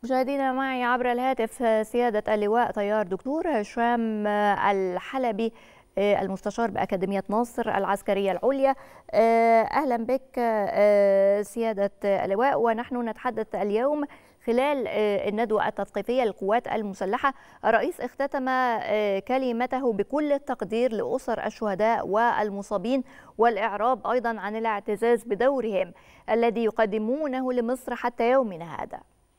مشاهدينا معي عبر الهاتف سيادة اللواء طيار دكتور هشام الحلبي المستشار بأكاديمية ناصر العسكرية العليا أهلا بك سيادة اللواء ونحن نتحدث اليوم خلال الندوة التثقيفية للقوات المسلحة الرئيس اختتم كلمته بكل التقدير لأسر الشهداء والمصابين والإعراب أيضا عن الاعتزاز بدورهم الذي يقدمونه لمصر حتى يومنا هذا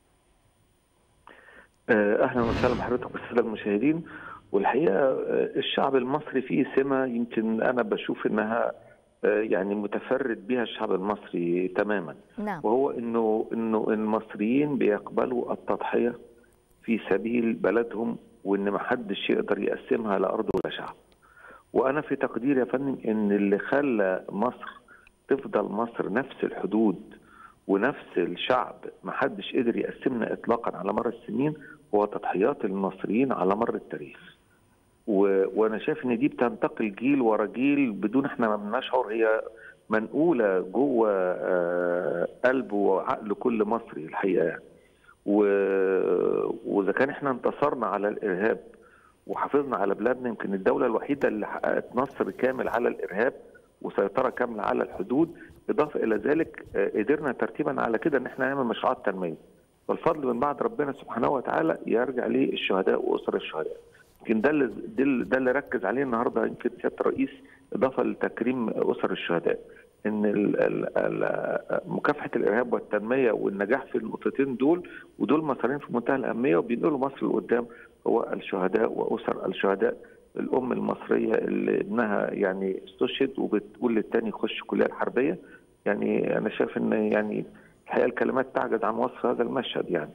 اهلا وسهلا بحضرتك والساده المشاهدين والحقيقه الشعب المصري فيه سمه يمكن انا بشوف انها يعني متفرد بها الشعب المصري تماما نعم. وهو انه انه المصريين بيقبلوا التضحيه في سبيل بلدهم وان ما حدش يقدر يقسمها لا ارض ولا شعب وانا في تقديري يا فندم ان اللي خلى مصر تفضل مصر نفس الحدود ونفس الشعب ما حدش قدر يقسمنا اطلاقا على مر السنين هو تضحيات المصريين على مر التاريخ و... وانا شايف ان دي بتنتقل جيل ورا جيل بدون احنا ما بنشعر هي منقوله جوه آه قلب وعقل كل مصري الحقيقه يعني و... واذا كان احنا انتصرنا على الارهاب وحافظنا على بلادنا يمكن الدوله الوحيده اللي حققت نصر كامل على الارهاب وسيطره كامله على الحدود اضافه الى ذلك قدرنا ترتيبا على كده ان احنا نعمل مشروعات تنميه والفضل من بعد ربنا سبحانه وتعالى يرجع للشهداء واسر الشهداء يمكن ده اللي ده اللي ركز عليه النهارده يمكن سياده الرئيس اضافه لتكريم اسر الشهداء ان ال ال ال مكافحه الارهاب والتنميه والنجاح في النقطتين دول ودول مسارين في منتهى الاهميه وبينقلوا مصر لقدام هو الشهداء واسر الشهداء الام المصريه اللي ابنها يعني استشهد وبتقول للتاني خش الكليه الحربيه يعني انا شايف ان يعني الحقيقه الكلمات تعجز عن وصف هذا المشهد يعني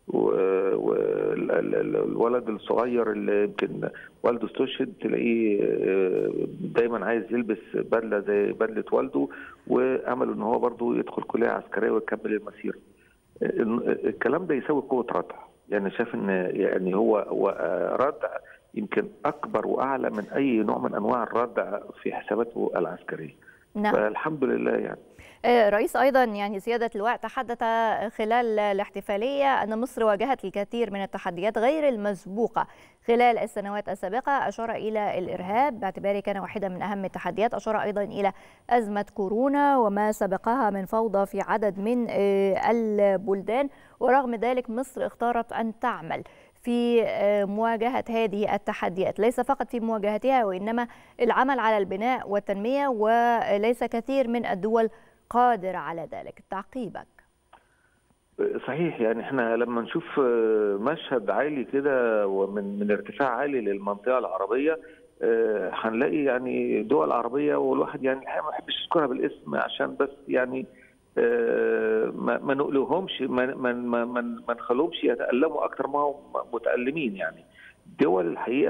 والولد الصغير اللي يمكن والده استشهد تلاقيه دايما عايز يلبس بدله زي بدله والده وامله ان هو برضه يدخل كليه عسكريه ويكمل المسيره. الكلام ده يساوي قوه ردع يعني شايف ان يعني هو هو ردع يمكن اكبر واعلى من اي نوع من انواع الردع في حساباته العسكريه. نعم. فالحمد لله يعني. رئيس ايضا يعني سياده اللواء تحدث خلال الاحتفاليه ان مصر واجهت الكثير من التحديات غير المسبوقه خلال السنوات السابقه اشار الى الارهاب باعتباره كان واحدا من اهم التحديات اشار ايضا الى ازمه كورونا وما سبقها من فوضى في عدد من البلدان ورغم ذلك مصر اختارت ان تعمل في مواجهة هذه التحديات ليس فقط في مواجهتها وإنما العمل على البناء والتنمية وليس كثير من الدول قادرة على ذلك تعقيبك صحيح يعني احنا لما نشوف مشهد عالي كده ومن من ارتفاع عالي للمنطقة العربية هنلاقي يعني دول عربية والواحد يعني الحقيقة ما بحبش اذكرها بالاسم عشان بس يعني ما ما نقلهمش ما ما ما, ما نخلوهمش يتألموا أكثر ما هم متألمين يعني دول الحقيقة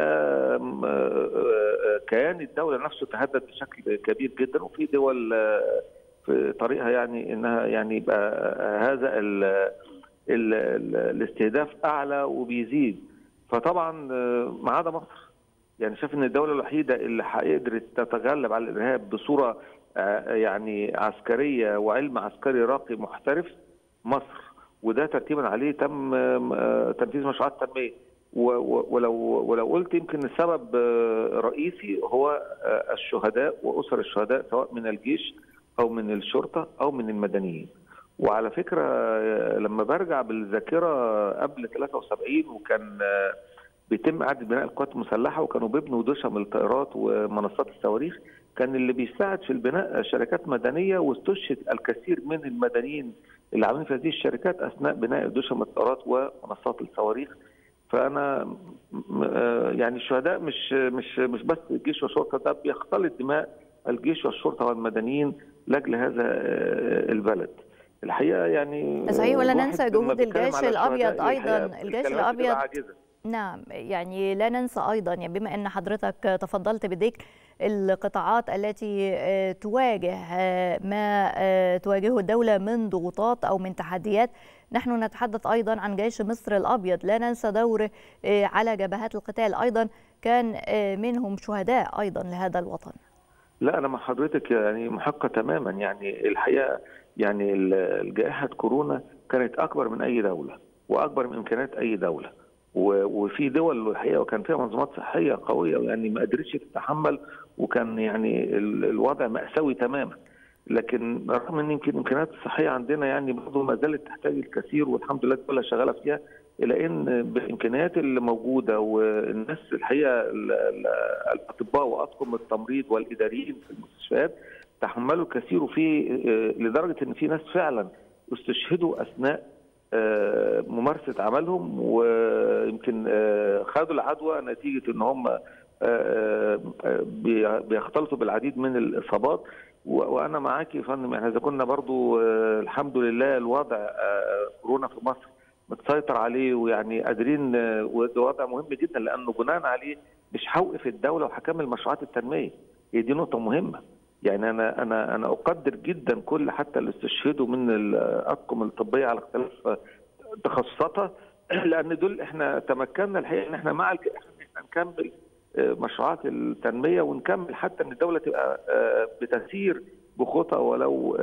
كيان الدولة نفسه تهدد بشكل كبير جدا وفي دول في طريقها يعني انها يعني يبقى هذا ال ال ال الاستهداف اعلى وبيزيد فطبعا ما عدا مصر يعني شايف ان الدوله الوحيده اللي قدرت تتغلب على الارهاب بصوره يعني عسكريه وعلم عسكري راقي محترف مصر وده ترتيبا عليه تم تنفيذ مشروعات تنميه ولو ولو قلت يمكن السبب رئيسي هو الشهداء واسر الشهداء سواء من الجيش او من الشرطه او من المدنيين وعلى فكره لما برجع بالذاكره قبل 73 وكان بيتم اعاده بناء القوات المسلحه وكانوا بيبنوا دشم الطائرات ومنصات الصواريخ كان اللي بيساعد في البناء شركات مدنيه واستشهد الكثير من المدنيين اللي عاملين في هذه الشركات اثناء بناء دشم الطائرات ومنصات الصواريخ فانا يعني الشهداء مش مش مش بس الجيش والشرطه ده بيختلط دماء الجيش والشرطه والمدنيين لاجل هذا البلد الحقيقه يعني صحيح ولا ننسى جهود الجيش الابيض ايضا الجيش الابيض نعم يعني لا ننسى ايضا يعني بما ان حضرتك تفضلت بذكر القطاعات التي تواجه ما تواجهه الدوله من ضغوطات او من تحديات نحن نتحدث ايضا عن جيش مصر الابيض لا ننسى دوره على جبهات القتال ايضا كان منهم شهداء ايضا لهذا الوطن لا انا مع حضرتك يعني محقه تماما يعني الحقيقه يعني الجائحه كورونا كانت اكبر من اي دوله واكبر من امكانيات اي دوله وفي دول الحقيقه وكان فيها منظومات صحيه قويه يعني ما قدرتش تتحمل وكان يعني الوضع ماساوي تماما لكن رغم ان يمكن الامكانيات الصحيه عندنا يعني برضه ما زالت تحتاج الكثير والحمد لله الدوله شغاله فيها الا ان بالامكانيات اللي موجوده والناس الحقيقه الاطباء واطقم التمريض والاداريين في المستشفيات تحملوا الكثير وفي لدرجه ان في ناس فعلا استشهدوا اثناء ممارسه عملهم ويمكن خدوا العدوى نتيجه ان هم بيختلطوا بالعديد من الاصابات وانا معاك يا فندم يعني اذا كنا برضو الحمد لله الوضع كورونا في مصر متسيطر عليه ويعني قادرين وده وضع مهم جدا لانه بناء عليه مش هوقف الدوله وهكمل مشروعات التنميه هي دي نقطه مهمه يعني انا انا انا اقدر جدا كل حتى اللي استشهدوا من الاطقم الطبيه على اختلاف تخصصاتها لان دول احنا تمكنا الحقيقه ان احنا مع احنا نكمل مشروعات التنميه ونكمل حتى ان الدوله تبقى بتسير بخطى ولو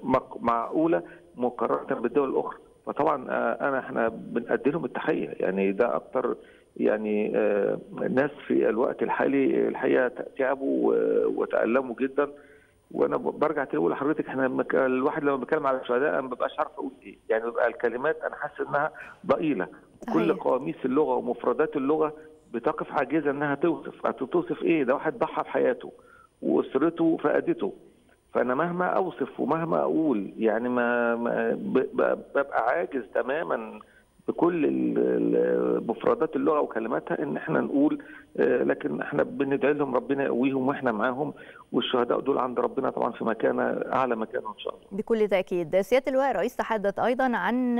معقوله مقارنه بالدول الاخرى فطبعا انا احنا بنقدم لهم التحيه يعني ده اكتر يعني ناس في الوقت الحالي الحقيقه تعبوا وتالموا جدا وانا برجع تاني اقول لحضرتك احنا الواحد لما بيتكلم على الشهداء انا ما ببقاش عارف اقول ايه يعني بيبقى الكلمات انا حاسس انها ضئيله كل قواميس اللغه ومفردات اللغه بتقف عاجزه انها توصف هتوصف ايه ده واحد ضحى بحياته واسرته فقدته فانا مهما اوصف ومهما اقول يعني ما, ما ببقى عاجز تماما بكل مفردات اللغه وكلماتها ان احنا نقول لكن احنا بندعي لهم ربنا يقويهم واحنا معاهم والشهداء دول عند ربنا طبعا في مكانه اعلى مكانه ان شاء الله. بكل تاكيد، سياده اللواء الرئيس تحدث ايضا عن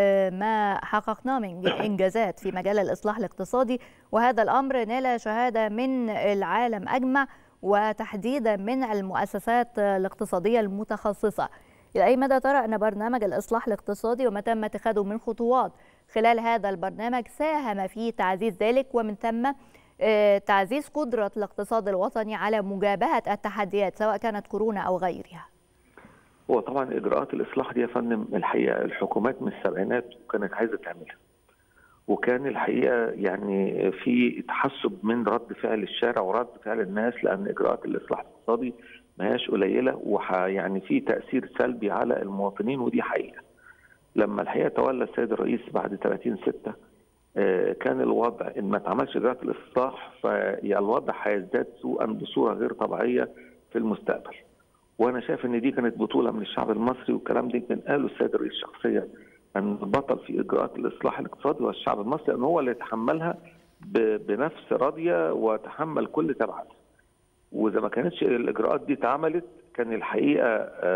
ما حققناه من انجازات في مجال الاصلاح الاقتصادي وهذا الامر نال شهاده من العالم اجمع وتحديدا من المؤسسات الاقتصاديه المتخصصه. إلى أي مدى ترى أن برنامج الإصلاح الاقتصادي وما تم اتخاذه من خطوات خلال هذا البرنامج ساهم في تعزيز ذلك ومن ثم تعزيز قدرة الاقتصاد الوطني على مجابهة التحديات سواء كانت كورونا أو غيرها هو طبعا إجراءات الإصلاح دي يا فندم الحقيقة الحكومات من السبعينات كانت عايزة تعملها وكان الحقيقة يعني في تحسب من رد فعل الشارع ورد فعل الناس لأن إجراءات الإصلاح الاقتصادي ما هياش قليله وح يعني في تاثير سلبي على المواطنين ودي حقيقه. لما الحقيقه تولى السيد الرئيس بعد 30 6 كان الوضع ان ما اتعملش اجراءات الاصلاح فالوضع هيزداد سوءا بصوره غير طبيعيه في المستقبل. وانا شايف ان دي كانت بطوله من الشعب المصري والكلام ده يمكن قاله السيد الرئيس شخصيا ان البطل في اجراءات الاصلاح الاقتصادي هو الشعب المصري لان هو اللي يتحملها بنفس راضيه وتحمل كل تبعاتها. واذا ما كانتش الاجراءات دي اتعملت كان الحقيقه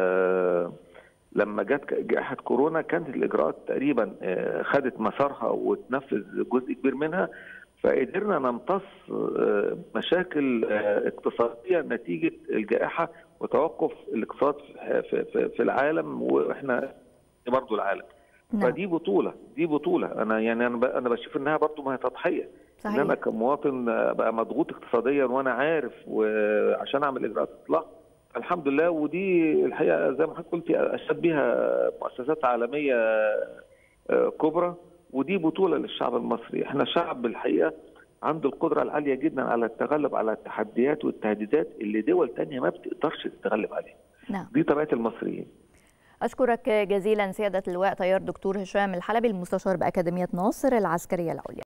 آه لما جت جائحه كورونا كانت الاجراءات تقريبا آه خدت مسارها وتنفذ جزء كبير منها فقدرنا نمتص آه مشاكل اقتصاديه نتيجه الجائحه وتوقف الاقتصاد في, في, في العالم واحنا برضه العالم نعم. فدي بطوله دي بطوله انا يعني انا انا بشوف انها برضه ما هي تضحيه صحيح. ان انا كمواطن بقى مضغوط اقتصاديا وانا عارف وعشان اعمل اجراءات اصلاح الحمد لله ودي الحقيقه زي ما حضرتك قلت اشاد بها مؤسسات عالميه كبرى ودي بطوله للشعب المصري احنا شعب الحقيقه عنده القدره العاليه جدا على التغلب على التحديات والتهديدات اللي دول تانية ما بتقدرش تتغلب عليها نعم. دي طبيعه المصريين أشكرك جزيلا سيادة اللواء طيار دكتور هشام الحلبي المستشار بأكاديمية ناصر العسكرية العليا